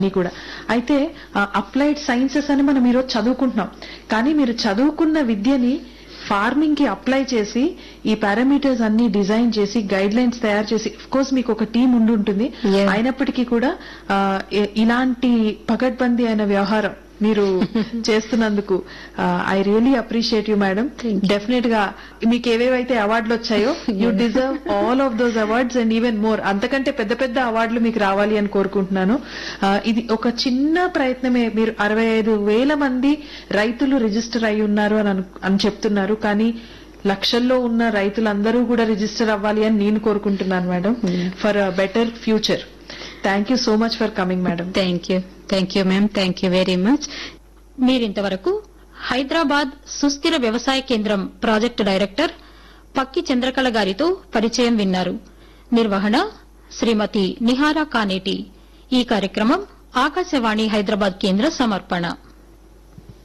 అన్ని కూడా అయితే అప్లైడ్ సైన్సెస్ అని మనం ఈరోజు చదువుకుంటున్నాం కానీ మీరు చదువుకున్న విద్యని ఫార్మింగ్ కి అప్లై చేసి ఈ పారామీటర్స్ అన్ని డిజైన్ చేసి గైడ్ లైన్స్ తయారు చేసి కోర్స్ మీకు ఒక టీం ఉండి ఉంటుంది Yeah. అయినప్పటికీ కూడా ఆ, ఇ- ఇలాంటి పకడ్బందీ అయిన వ్యవహారం మీరు చేస్తున్నందుకు I really appreciate you madam definite గా మీకు ఏవేవైతే అవార్డులు వచ్చాయో you deserve all of those awards and even more అంతకంటే పెద్ద పెద్ద అవార్డులు మీకు రావాలి అని కోరుకుంటున్నాను ఆ, ఇది ఒక చిన్న ప్రయత్నమే మీరు అరవై ఐదు వేల మంది రైతులు రిజిస్టర్ అయి ఉన్నారు అని అను- అని చెప్తున్నారు కానీ లక్షల్లో ఉన్న రైతులందరూ కూడా రిజిస్టర్ అవ్వాలి అని నేను కోరుకుంటున్నాను madam for better future thank you so much for coming madam thank you thank you ma'am thank you very much మీరింతవరకు హైదరాబాద్ సుస్థిర వ్యవసాయ కేంద్రం ప్రాజెక్టు డైరెక్టర్ పక్కి చంద్రకళ గారితో పరిచయం విన్నారు నిర్వహణ శ్రీమతి నిహారా కానేటి ఈ కార్యక్రమం ఆకాశవాణి హైదరాబాద్ కేంద్ర సమర్పణ